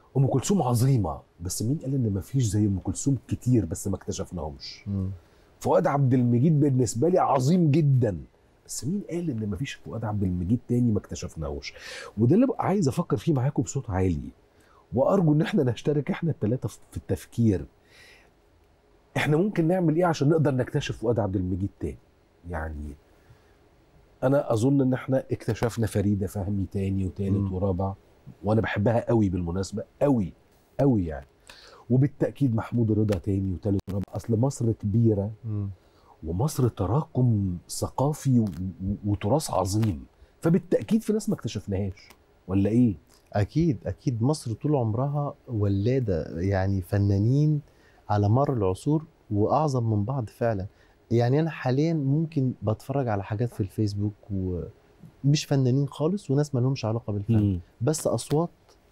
ام كلثوم عظيمه بس مين قال ان مفيش زي ام كلثوم كتير بس ما اكتشفناهمش مم. فؤاد عبد المجيد بالنسبه لي عظيم جدا بس مين قال ان مفيش فؤاد عبد المجيد تاني ما اكتشفناهوش وده اللي بقى عايز افكر فيه معاكم بصوت عالي وارجو ان احنا نشترك احنا الثلاثه في التفكير احنا ممكن نعمل ايه عشان نقدر نكتشف فؤاد عبد المجيد تاني يعني انا اظن ان احنا اكتشفنا فريده فهمي تاني وتالت مم. ورابع وانا بحبها قوي بالمناسبه قوي قوي يعني وبالتاكيد محمود رضا تاني وتالت ورابع اصل مصر كبيره مم. ومصر تراكم ثقافي و- و- وتراث عظيم فبالتاكيد في ناس ما اكتشفناهاش ولا ايه اكيد اكيد مصر طول عمرها ولاده يعني فنانين على مر العصور واعظم من بعض فعلا يعني انا حاليا ممكن بتفرج على حاجات في الفيسبوك ومش فنانين خالص وناس ما لهمش علاقه بالفن بس اصوات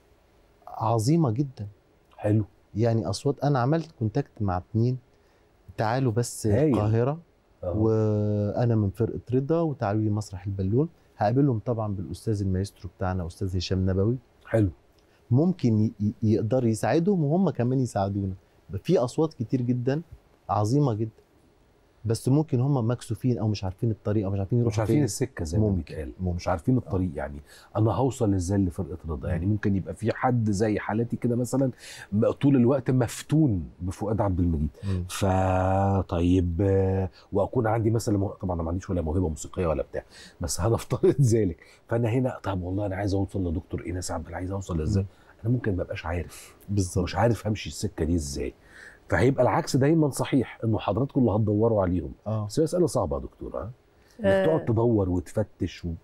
عظيمه جدا حلو يعني اصوات انا عملت كونتاكت مع اتنين تعالوا بس هايل. القاهره أهو. وانا من فرقه رضا وتعالوا لي مسرح البالون هقابلهم طبعا بالاستاذ المايسترو بتاعنا استاذ هشام نبوي حلو ممكن ي- ي- يقدر يساعدهم وهم كمان يساعدونا في اصوات كتير جدا عظيمه جدا بس ممكن هم مكسوفين او مش عارفين الطريق او مش عارفين يروحوا مش عارفين فين. السكه زي ما ممكن. بيتقال ممكن. مش عارفين الطريق يعني انا هوصل ازاي لفرقه رضا يعني ممكن يبقى في حد زي حالتي كده مثلا م- طول الوقت مفتون بفؤاد عبد المجيد مم. فطيب آه، واكون عندي مثلا مو... طبعا انا ما عنديش ولا موهبه موسيقيه ولا بتاع بس هنفترض ذلك فانا هنا طب والله انا عايز اوصل لدكتور ايناس عبد العزيز اوصل ازاي مم. انا ممكن ما ابقاش عارف بالظبط مش عارف همشي السكه دي ازاي فهيبقى العكس دايما صحيح انه حضراتكم اللي هتدوروا عليهم اه بس هي مساله صعبه يا دكتور ها انك آه، تقعد تدور وتفتش و...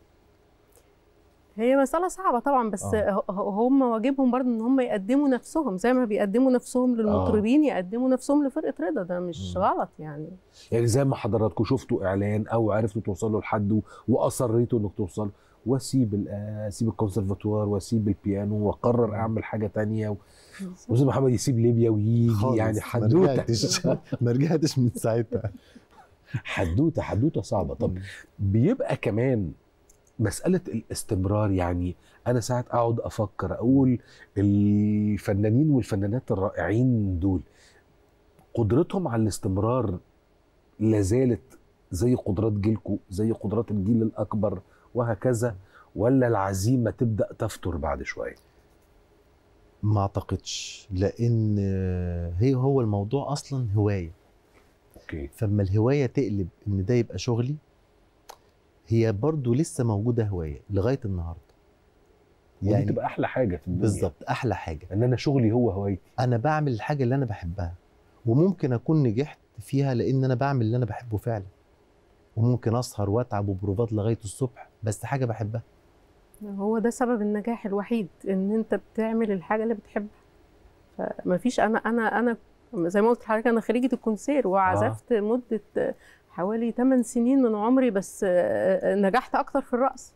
هي مسألة صعبة طبعا بس آه. ه- هم واجبهم برضه ان هم يقدموا نفسهم زي ما بيقدموا نفسهم للمطربين يقدموا نفسهم لفرقة رضا ده مش مم. غلط يعني يعني زي ما حضراتكم شفتوا اعلان او عرفتوا توصلوا لحد و- واصريتوا انك توصلوا واسيب ال- آه، اسيب الكونسرفاتوار واسيب البيانو واقرر اعمل حاجه تانية و- واستاذ محمد يسيب ليبيا ويجي خالص. يعني ما حدوته رجعتش ما رجعتش من ساعتها حدوته حدوته صعبه طب مم. بيبقى كمان مسألة الاستمرار يعني أنا ساعات أقعد أفكر أقول الفنانين والفنانات الرائعين دول قدرتهم على الاستمرار لازالت زي قدرات جيلكم زي قدرات الجيل الأكبر وهكذا ولا العزيمة تبدأ تفتر بعد شوية ما اعتقدش لان هي هو الموضوع اصلا هوايه أوكي فلما الهوايه تقلب ان ده يبقى شغلي هي برضو لسه موجوده هوايه لغايه النهارده ودي يعني تبقى أحلى حاجة في الدنيا بالظبط احلى حاجه إن أنا شغلي هو هوايتي انا بعمل الحاجه اللي انا بحبها وممكن اكون نجحت فيها لان انا بعمل اللي انا بحبه فعلا وممكن اسهر واتعب وبروفات لغايه الصبح بس حاجه بحبها هو ده سبب النجاح الوحيد ان انت بتعمل الحاجة اللي بتحبها فمفيش انا انا انا زي ما قلت لحضرتك انا خريجة الكونسير وعزفت مدة حوالي 8 سنين من عمري بس نجحت اكتر في الرقص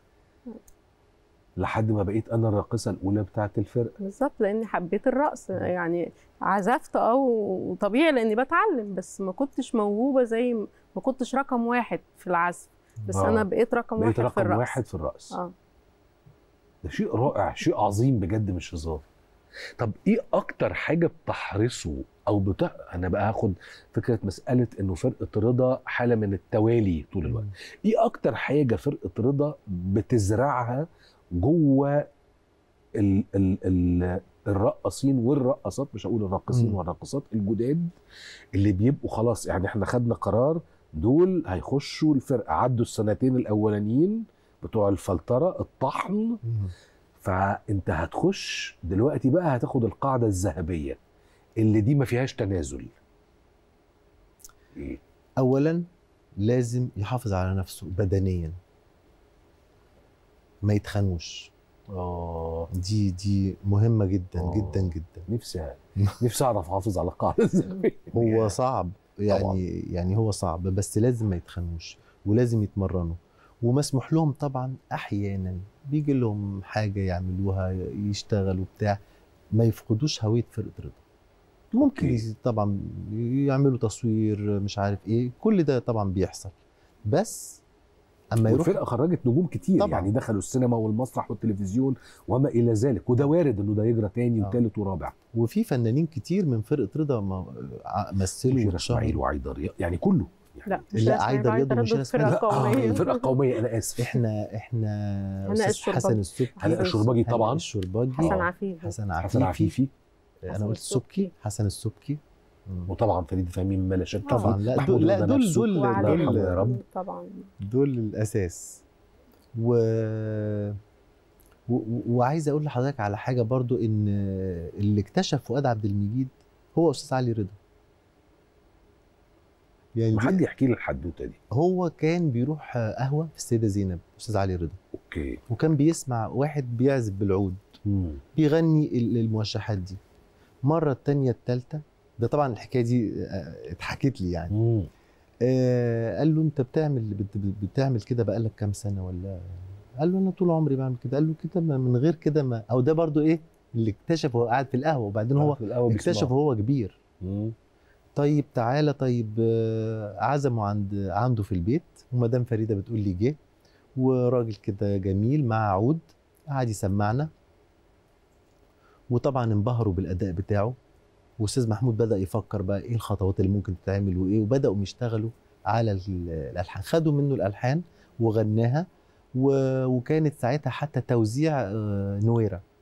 لحد ما بقيت أنا الراقصة الأولى بتاعة الفرقة بالظبط لاني حبيت الرقص يعني عزفت اه وطبيعي لاني بتعلم بس ما كنتش موهوبه زي م- ما كنتش رقم واحد في العزف بس آه. انا بقيت رقم بقيت واحد في رقم الرقص واحد في الرقص اه ده شيء رائع شيء عظيم بجد مش هزار طب ايه اكتر حاجه بتحرصه او بتح... انا بقى هاخد فكره مساله انه فرقه رضا حاله من التوالي طول الوقت ايه اكتر حاجه فرقه رضا بتزرعها جوه ال... ال... ال... الرقاصين والرقصات مش هقول الراقصين مم. والراقصات الجداد اللي بيبقوا خلاص يعني احنا خدنا قرار دول هيخشوا الفرقه عدوا السنتين الاولانيين بتوع الفلتره الطحن مم. فانت هتخش دلوقتي بقى هتاخد القاعده الذهبيه اللي دي ما فيهاش تنازل ايه اولا لازم يحافظ على نفسه بدنيا ما يتخنوش اه دي دي مهمه جدا آه. جدا جدا نفسي نفسي اعرف احافظ على القاعده الذهبيه هو صعب يعني طبعاً. يعني هو صعب بس لازم ما يتخنوش ولازم يتمرنوا ومسموح لهم طبعا احيانا بيجي لهم حاجه يعملوها يشتغلوا بتاع ما يفقدوش هويه فرقه رضا ممكن أوكي. يز- طبعا يعملوا تصوير مش عارف ايه كل ده طبعا بيحصل بس اما يروح والفرقه خرجت نجوم كتير طبعاً. طبعا. يعني دخلوا السينما والمسرح والتلفزيون وما الى ذلك وده وارد انه ده يجرى تاني آه. وتالت ورابع وفي فنانين كتير من فرقه رضا ما- ع- مثلوا مشير واتشهروا. اسماعيل وعيدر يعني كله يعني لا لا، لا عايدة رياض ومشيرة إسماعيل. فرقه لا، قوميه آه فرقه قوميه انا اسف احنا احنا هناء استاذ الشرباجي. حسن السبكي هناء الشرباجي هناء طبعا الشرباجي حسن آه. عفيف حسن عفيفي حسن عفيفي انا حسن قلت السبكي السبكي. حسن السبكي مم. وطبعا فريد فهمي مما لا شك فيه. طبعا لا محمود دول لا رضا دول نفسه. دول الله وعلي يرحمه يا رب. طبعا دول الاساس و... و... وعايز اقول لحضرتك على حاجه برضو ان اللي اكتشف فؤاد عبد المجيد هو استاذ علي رضا يعني ما حد دي يحكي لي الحدوته دي هو كان بيروح قهوه في السيده زينب استاذ علي رضا اوكي وكان بيسمع واحد بيعزف بالعود مم. بيغني ال- الموشحات دي مرة التانية التالتة ده طبعا الحكاية دي آه، اتحكت لي يعني مم. آه قال له انت بتعمل بت- بت- بتعمل كده بقالك كام سنة ولا قال له انا طول عمري بعمل كده قال له كده ما- من غير كده ما او ده برضو ايه اللي اكتشف هو قاعد في القهوة وبعدين هو في الأول اكتشف بيسمعه. وهو كبير مم. طيب تعالى طيب آه، عزمه عند عنده في البيت ومدام فريده بتقول لي جه وراجل كده جميل مع عود قعد يسمعنا وطبعا انبهروا بالاداء بتاعه واستاذ محمود بدا يفكر بقى ايه الخطوات اللي ممكن تتعمل وايه وبداوا يشتغلوا على ال- الالحان خدوا منه الالحان وغناها و- وكانت ساعتها حتى توزيع آه، نويره